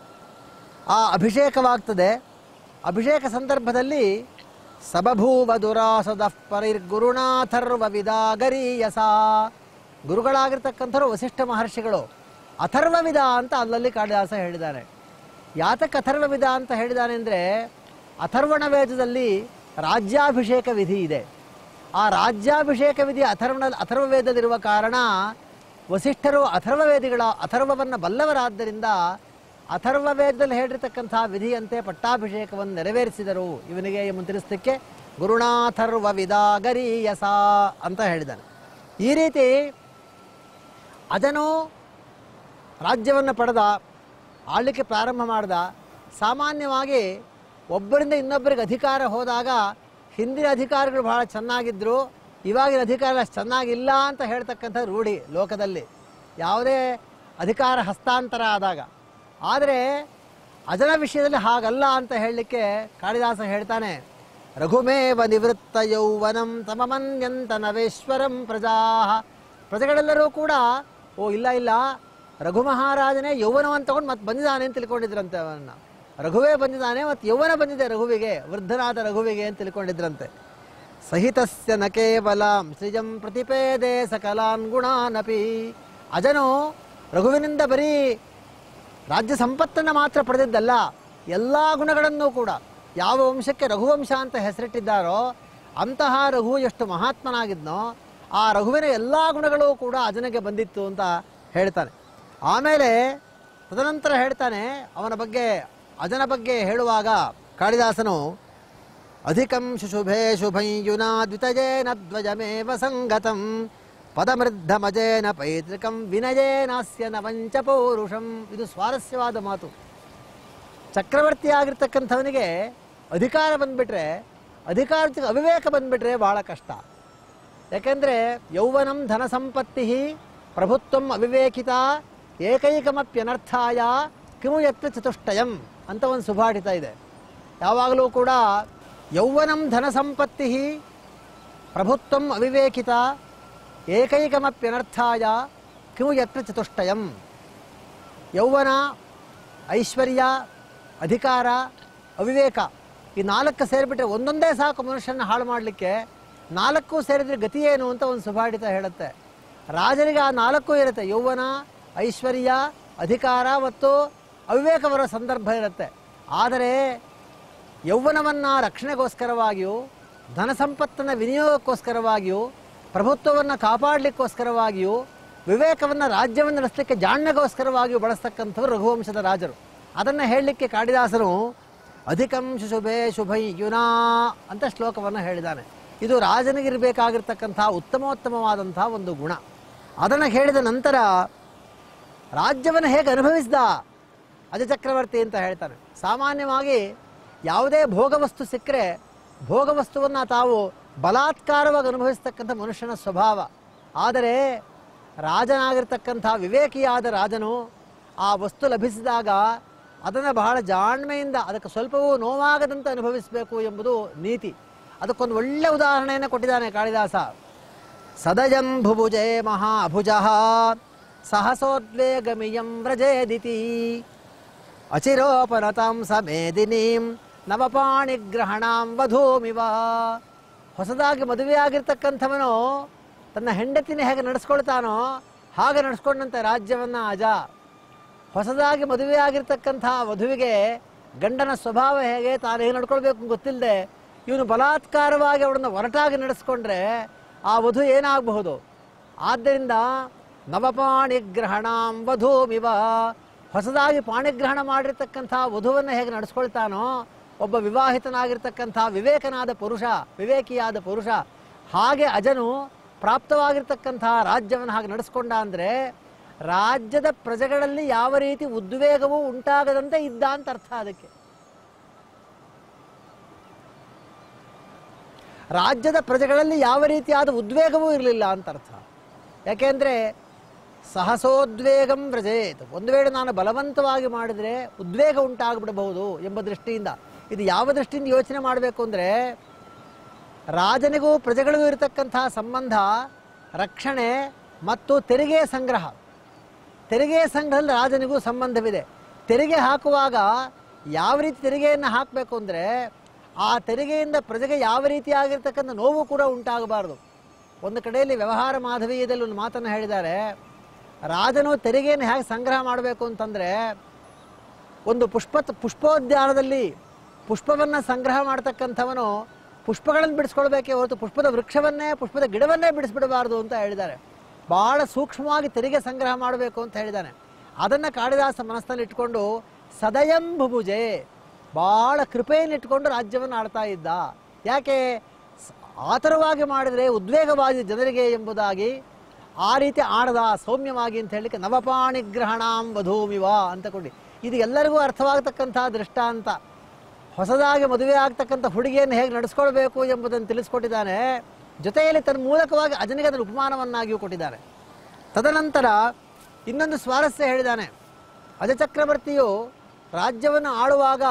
A: ಆ ಅಭಿಷೇಕವಾಗ್ತದೆ ಅಭಿಷೇಕ ಸಂದರ್ಭದಲ್ಲಿ ಸಬಭೂವ ದುರಾಸದ ಪರಿರ್ಗುರುಣಾಥರ್ವ ವಿದಾಗರೀಯಸ ಗುರುಗಳಾಗಿರ್ತಕ್ಕಂಥವ್ರು ವಸಿಷ್ಠ ಮಹರ್ಷಿಗಳು ಅಥರ್ವವಿದ ಅಂತ ಅಲ್ಲಲ್ಲಿ ಕಾಳಿದಾಸ ಹೇಳಿದ್ದಾರೆ ಯಾತಕ್ಕೆ ಅಥರ್ವವಿದ ಅಂತ ಹೇಳಿದ್ದಾನೆ ಅಂದರೆ ಅಥರ್ವಣ ವೇದದಲ್ಲಿ ರಾಜ್ಯಾಭಿಷೇಕ ವಿಧಿ ಇದೆ ಆ ರಾಜ್ಯಾಭಿಷೇಕ ವಿಧಿ ಅಥರ್ವಣ ಅಥರ್ವ ವೇದದಲ್ಲಿರುವ ಕಾರಣ ವಸಿಷ್ಠರು ಅಥರ್ವ ವೇದಿಗಳ ಅಥರ್ವವನ್ನು ಬಲ್ಲವರಾದ್ದರಿಂದ ಅಥರ್ವ ವೇದದಲ್ಲಿ ಹೇಳಿರ್ತಕ್ಕಂಥ ವಿಧಿಯಂತೆ ಪಟ್ಟಾಭಿಷೇಕವನ್ನು ನೆರವೇರಿಸಿದರು ಇವನಿಗೆ ಎಂಬ ತಿಳಿಸಲಿಕ್ಕೆ ಗುರುಣಾಥರ್ವ ವಿದಾಗರೀಯಸ ಅಂತ ಹೇಳಿದ್ದಾನೆ ಈ ರೀತಿ ಅದನ್ನು ರಾಜ್ಯವನ್ನು ಪಡೆದ ಆಳ್ಲಿಕ್ಕೆ ಪ್ರಾರಂಭ ಮಾಡಿದ ಸಾಮಾನ್ಯವಾಗಿ ಒಬ್ಬರಿಂದ ಇನ್ನೊಬ್ಬರಿಗೆ ಅಧಿಕಾರ ಹೋದಾಗ ಹಿಂದಿನ ಅಧಿಕಾರಿಗಳು ಬಹಳ ಚೆನ್ನಾಗಿದ್ದರು ಇವಾಗಿನ ಅಧಿಕಾರ ಅಷ್ಟು ಚೆನ್ನಾಗಿಲ್ಲ ಅಂತ ಹೇಳ್ತಕ್ಕಂಥ ರೂಢಿ ಲೋಕದಲ್ಲಿ ಯಾವುದೇ ಅಧಿಕಾರ ಹಸ್ತಾಂತರ ಆದಾಗ ಆದರೆ ಅಜನ ವಿಷಯದಲ್ಲಿ ಹಾಗಲ್ಲ ಅಂತ ಹೇಳಲಿಕ್ಕೆ ಕಾಳಿದಾಸ ಹೇಳ್ತಾನೆ ರಘುಮೇವ ನಿವೃತ್ತ ಯೌವನಂ ತಮಮನ್ಯಂತ ನವೇಶ್ವರಂ ಪ್ರಜಾ ಪ್ರಜೆಗಳೆಲ್ಲರೂ ಕೂಡ ಓ ಇಲ್ಲ ಇಲ್ಲ ರಘು ಮಹಾರಾಜನೇ ಯೌವನವನ್ನು ತಗೊಂಡು ಮತ್ತೆ ಬಂದಿದ್ದಾನೆ ಅಂತ ತಿಳ್ಕೊಂಡಿದ್ರಂತೆ ಅವನ್ನ ರಘುವೇ ಬಂದಿದ್ದಾನೆ ಮತ್ತು ಯೌವನ ಬಂದಿದೆ ರಘುವಿಗೆ ವೃದ್ಧನಾದ ರಘುವಿಗೆ ಅಂತ ತಿಳ್ಕೊಂಡಿದ್ರಂತೆ ಸಹಿತಸ್ಯ ನ ಕೇವಲ ಸೃಜಂ ಪ್ರತಿಪೇದೆ ಸಕಲಾನ್ ಗುಣಾನಪಿ ಅಜನು ರಘುವಿನಿಂದ ಬರೀ ರಾಜ್ಯ ಸಂಪತ್ತನ್ನು ಮಾತ್ರ ಪಡೆದಿದ್ದಲ್ಲ ಎಲ್ಲ ಗುಣಗಳನ್ನು ಕೂಡ ಯಾವ ವಂಶಕ್ಕೆ ರಘುವಂಶ ಅಂತ ಹೆಸರಿಟ್ಟಿದ್ದಾರೋ ಅಂತಹ ರಘು ಎಷ್ಟು ಮಹಾತ್ಮನಾಗಿದ್ನೋ ಆ ರಘುವಿನ ಎಲ್ಲ ಗುಣಗಳು ಕೂಡ ಅಜನಿಗೆ ಬಂದಿತ್ತು ಅಂತ ಹೇಳ್ತಾನೆ ಆಮೇಲೆ ತದನಂತರ ಹೇಳ್ತಾನೆ ಅವನ ಬಗ್ಗೆ ಅಜನ ಬಗ್ಗೆ ಹೇಳುವಾಗ ಕಾಳಿದಾಸನು ಅಧಿಕಂ ಶುಶುಭೇ ಶುಭಂಯುನಾ ದ್ವಿತಯೇನ ಧ್ವಜಮೇವ ಸಂಗತಂ ಪದಮೃದ್ಧಮಜೇನ ಪೈತೃಕಂ ವಿನಯೇನಾಸ್ಯ ನ ವಂಚ ಪೌರುಷಂ ಇದು ಸ್ವಾರಸ್ಯವಾದ ಮಾತು ಚಕ್ರವರ್ತಿ ಆಗಿರ್ತಕ್ಕಂಥವನಿಗೆ ಅಧಿಕಾರ ಬಂದ್ಬಿಟ್ರೆ ಅಧಿಕಾರ ಜೊತೆಗೆ ಅವಿವೇಕ ಬಂದ್ಬಿಟ್ರೆ ಬಹಳ ಕಷ್ಟ ಯಾಕೆಂದರೆ ಯೌವನಂ ಧನ ಸಂಪತ್ತಿ ಪ್ರಭುತ್ವಂ ಅವಿವೇಕಿತ ಏಕೈಕಮಪ್ಯನರ್ಥಾಯ ಕಿಮು ಯತ್ನ ಚತುಷ್ಟಯಂ ಅಂತ ಒಂದು ಸುಭಾಡಿತ ಇದೆ ಯಾವಾಗಲೂ ಕೂಡ ಯೌವನಂ ಧನ ಸಂಪತ್ತಿ ಪ್ರಭುತ್ವಂ ಅವಿವೇಕಿತ ಏಕೈಕಮಪ್ಯನರ್ಥಾಯ ಕಿಮು ಯತ್ನ ಚತುಷ್ಟಯಂ ಯೌವನ ಐಶ್ವರ್ಯ ಅಧಿಕಾರ ಅವಿವೇಕ ಈ ನಾಲ್ಕು ಸೇರಿಬಿಟ್ರೆ ಒಂದೊಂದೇ ಸಾಕು ಮನುಷ್ಯನ ಹಾಳು ಮಾಡಲಿಕ್ಕೆ ನಾಲ್ಕು ಸೇರಿದ್ರೆ ಗತಿ ಏನು ಅಂತ ಒಂದು ಸುಭಾಡಿತ ಹೇಳುತ್ತೆ ರಾಜನಿಗೆ ಆ ನಾಲ್ಕು ಇರುತ್ತೆ ಯೌವನ ಐಶ್ವರ್ಯ ಅಧಿಕಾರ ಮತ್ತು ಅವಿವೇಕ ಬರೋ ಸಂದರ್ಭ ಇರುತ್ತೆ ಆದರೆ ಯೌವನವನ್ನು ರಕ್ಷಣೆಗೋಸ್ಕರವಾಗಿಯೂ ಧನ ಸಂಪತ್ತನ್ನು ವಿನಿಯೋಗಕ್ಕೋಸ್ಕರವಾಗಿಯೂ ಪ್ರಭುತ್ವವನ್ನು ಕಾಪಾಡಲಿಕ್ಕೋಸ್ಕರವಾಗಿಯೂ ವಿವೇಕವನ್ನು ರಾಜ್ಯವನ್ನು ನಡೆಸಲಿಕ್ಕೆ ಜಾಣ್ಮೆಗೋಸ್ಕರವಾಗಿ ಬಳಸ್ತಕ್ಕಂಥವ್ರು ರಘುವಂಶದ ರಾಜರು ಅದನ್ನು ಹೇಳಲಿಕ್ಕೆ ಕಾಳಿದಾಸನು ಅಧಿಕಂ ಶುಭೇ ಶುಭೈ ಯುನಾ ಅಂತ ಶ್ಲೋಕವನ್ನು ಹೇಳಿದ್ದಾನೆ ಇದು ರಾಜನಿಗಿರಬೇಕಾಗಿರ್ತಕ್ಕಂಥ ಉತ್ತಮೋತ್ತಮವಾದಂಥ ಒಂದು ಗುಣ ಅದನ್ನು ಹೇಳಿದ ನಂತರ ರಾಜ್ಯವನ್ನು ಹೇಗೆ ಅನುಭವಿಸಿದ ಅಜ ಚಕ್ರವರ್ತಿ ಅಂತ ಹೇಳ್ತಾನೆ ಸಾಮಾನ್ಯವಾಗಿ ಯಾವುದೇ ಭೋಗವಸ್ತು ಸಿಕ್ಕರೆ ಭೋಗವಸ್ತುವನ್ನು ತಾವು ಬಲಾತ್ಕಾರವಾಗಿ ಅನುಭವಿಸ್ತಕ್ಕಂಥ ಮನುಷ್ಯನ ಸ್ವಭಾವ ಆದರೆ ರಾಜನಾಗಿರ್ತಕ್ಕಂಥ ವಿವೇಕಿಯಾದ ರಾಜನು ಆ ವಸ್ತು ಲಭಿಸಿದಾಗ ಅದನ್ನು ಬಹಳ ಜಾಣ್ಮೆಯಿಂದ ಅದಕ್ಕೆ ಸ್ವಲ್ಪವೂ ನೋವಾಗದಂತೆ ಅನುಭವಿಸಬೇಕು ಎಂಬುದು ನೀತಿ ಅದಕ್ಕೊಂದು ಒಳ್ಳೆ ಉದಾಹರಣೆಯನ್ನು ಕೊಟ್ಟಿದ್ದಾನೆ ಕಾಳಿದಾಸ ಸದಯಂ ಭುಭುಜೆ ಮಹಾಭುಜ ಸಹಸೋದ್ವೇಗಮಿಯಂ ವ್ರಜೇದಿತಿ ಅಚಿರೋಪನತಾಂ ಸಮೇದಿನೀಂ ನವಪಾಣಿಗ್ರಹಣಾಂ ವಧೂಮಿವ ಹೊಸದಾಗಿ ಮದುವೆಯಾಗಿರ್ತಕ್ಕಂಥವನು ತನ್ನ ಹೆಂಡತಿನ ಹೇಗೆ ನಡೆಸ್ಕೊಳ್ತಾನೋ ಹಾಗೆ ನಡೆಸ್ಕೊಂಡಂತೆ ರಾಜ್ಯವನ್ನು ಅಜ ಹೊಸದಾಗಿ ಮದುವೆಯಾಗಿರ್ತಕ್ಕಂಥ ವಧುವಿಗೆ ಗಂಡನ ಸ್ವಭಾವ ಹೇಗೆ ತಾನು ಹೇಗೆ ನಡ್ಕೊಳ್ಬೇಕು ಗೊತ್ತಿಲ್ಲದೆ ಇವನು ಬಲಾತ್ಕಾರವಾಗಿ ಅವಳನ್ನು ಒರಟಾಗಿ ನಡೆಸ್ಕೊಂಡ್ರೆ ಆ ವಧು ಏನಾಗಬಹುದು ಆದ್ದರಿಂದ ನವಪಾಣಿಗ್ರಹಣಾಂ ವಧೂಮಿವ ಹೊಸದಾಗಿ ಪಾಣಿಗ್ರಹಣ ಮಾಡಿರ್ತಕ್ಕಂಥ ವಧುವನ್ನು ಹೇಗೆ ನಡೆಸ್ಕೊಳ್ತಾನೋ ಒಬ್ಬ ವಿವಾಹಿತನಾಗಿರ್ತಕ್ಕಂಥ ವಿವೇಕನಾದ ಪುರುಷ ವಿವೇಕಿಯಾದ ಪುರುಷ ಹಾಗೆ ಅಜನು ಪ್ರಾಪ್ತವಾಗಿರ್ತಕ್ಕಂಥ ರಾಜ್ಯವನ್ನು ಹಾಗೆ ನಡೆಸ್ಕೊಂಡ ಅಂದರೆ ರಾಜ್ಯದ ಪ್ರಜೆಗಳಲ್ಲಿ ಯಾವ ರೀತಿ ಉದ್ವೇಗವೂ ಉಂಟಾಗದಂತೆ ಇದ್ದ ಅಂತ ಅರ್ಥ ಅದಕ್ಕೆ ರಾಜ್ಯದ ಪ್ರಜೆಗಳಲ್ಲಿ ಯಾವ ರೀತಿಯಾದ ಉದ್ವೇಗವೂ ಇರಲಿಲ್ಲ ಅಂತ ಅರ್ಥ ಯಾಕೆಂದರೆ ಸಹಸೋದ್ವೇಗಂ ವ್ರಜೇತ್ ಒಂದು ವೇಳೆ ನಾನು ಬಲವಂತವಾಗಿ ಮಾಡಿದರೆ ಉದ್ವೇಗ ಉಂಟಾಗ್ಬಿಡಬಹುದು ಎಂಬ ದೃಷ್ಟಿಯಿಂದ ಇದು ಯಾವ ದೃಷ್ಟಿಯಿಂದ ಯೋಚನೆ ಮಾಡಬೇಕು ಅಂದರೆ ರಾಜನಿಗೂ ಪ್ರಜೆಗಳಿಗೂ ಇರತಕ್ಕಂಥ ಸಂಬಂಧ ರಕ್ಷಣೆ ಮತ್ತು ತೆರಿಗೆ ಸಂಗ್ರಹ ತೆರಿಗೆ ಸಂಗ್ರಹದಲ್ಲಿ ರಾಜನಿಗೂ ಸಂಬಂಧವಿದೆ ತೆರಿಗೆ ಹಾಕುವಾಗ ಯಾವ ರೀತಿ ತೆರಿಗೆಯನ್ನು ಹಾಕಬೇಕು ಅಂದರೆ ಆ ತೆರಿಗೆಯಿಂದ ಪ್ರಜೆಗೆ ಯಾವ ರೀತಿಯಾಗಿರ್ತಕ್ಕಂಥ ನೋವು ಕೂಡ ಉಂಟಾಗಬಾರದು ಒಂದು ಕಡೆಯಲ್ಲಿ ವ್ಯವಹಾರ ಮಾಧವೀಯದಲ್ಲಿ ಒಂದು ಮಾತನ್ನು ಹೇಳಿದ್ದಾರೆ ರಾಜನು ತೆರಿಗೆಯನ್ನು ಹೇಗೆ ಸಂಗ್ರಹ ಮಾಡಬೇಕು ಅಂತಂದರೆ ಒಂದು ಪುಷ್ಪ ಪುಷ್ಪೋದ್ಯಾನದಲ್ಲಿ ಪುಷ್ಪವನ್ನು ಸಂಗ್ರಹ ಮಾಡ್ತಕ್ಕಂಥವನು ಪುಷ್ಪಗಳನ್ನು ಬಿಡಿಸ್ಕೊಳ್ಬೇಕೇ ಹೊರತು ಪುಷ್ಪದ ವೃಕ್ಷವನ್ನೇ ಪುಷ್ಪದ ಗಿಡವನ್ನೇ ಬಿಡಿಸ್ಬಿಡಬಾರ್ದು ಅಂತ ಹೇಳಿದ್ದಾರೆ ಬಹಳ ಸೂಕ್ಷ್ಮವಾಗಿ ತೆರಿಗೆ ಸಂಗ್ರಹ ಮಾಡಬೇಕು ಅಂತ ಹೇಳಿದ್ದಾನೆ ಅದನ್ನು ಕಾಳಿದಾಸ ಮನಸ್ಸಿನಲ್ಲಿ ಇಟ್ಕೊಂಡು ಸದಯಂ ಭುಭುಜೆ ಬಹಳ ಕೃಪೆಯನ್ನು ಇಟ್ಕೊಂಡು ರಾಜ್ಯವನ್ನು ಆಳ್ತಾ ಇದ್ದ ಯಾಕೆ ಸ- ಆತರವಾಗಿ ಮಾಡಿದರೆ ಉದ್ವೇಗವಾದ ಜನರಿಗೆ ಎಂಬುದಾಗಿ ಆ ರೀತಿ ಆಡದ ಸೌಮ್ಯವಾಗಿ ಅಂತ ಹೇಳಲಿಕ್ಕೆ ನವಪಾಣಿಗ್ರಹಣಾಂ ವಧೂಮಿವ ಅಂತ ಕೊಡಿ ಇದು ಎಲ್ಲರಿಗೂ ಅರ್ಥವಾಗತಕ್ಕಂಥ ದೃಷ್ಟಾಂತ ಹೊಸದಾಗಿ ಮದುವೆ ಆಗ್ತಕ್ಕಂಥ ಹುಡುಗಿಯನ್ನು ಹೇಗೆ ನಡೆಸ್ಕೊಳ್ಬೇಕು ಎಂಬುದನ್ನು ತಿಳಿಸ್ಕೊಟ್ಟಿದ್ದಾನೆ ಜೊತೆಯಲ್ಲಿ ತನ್ನ ಮೂಲಕವಾಗಿ ಅಜನಿಗೆ ಅದನ್ನು ಉಪಮಾನವನ್ನಾಗಿಯೂ ಕೊಟ್ಟಿದ್ದಾರೆ ತದನಂತರ ಇನ್ನೊಂದು ಸ್ವಾರಸ್ಯ ಹೇಳಿದ್ದಾನೆ ಅಜ ಚಕ್ರವರ್ತಿಯು ರಾಜ್ಯವನ್ನು ಆಳುವಾಗ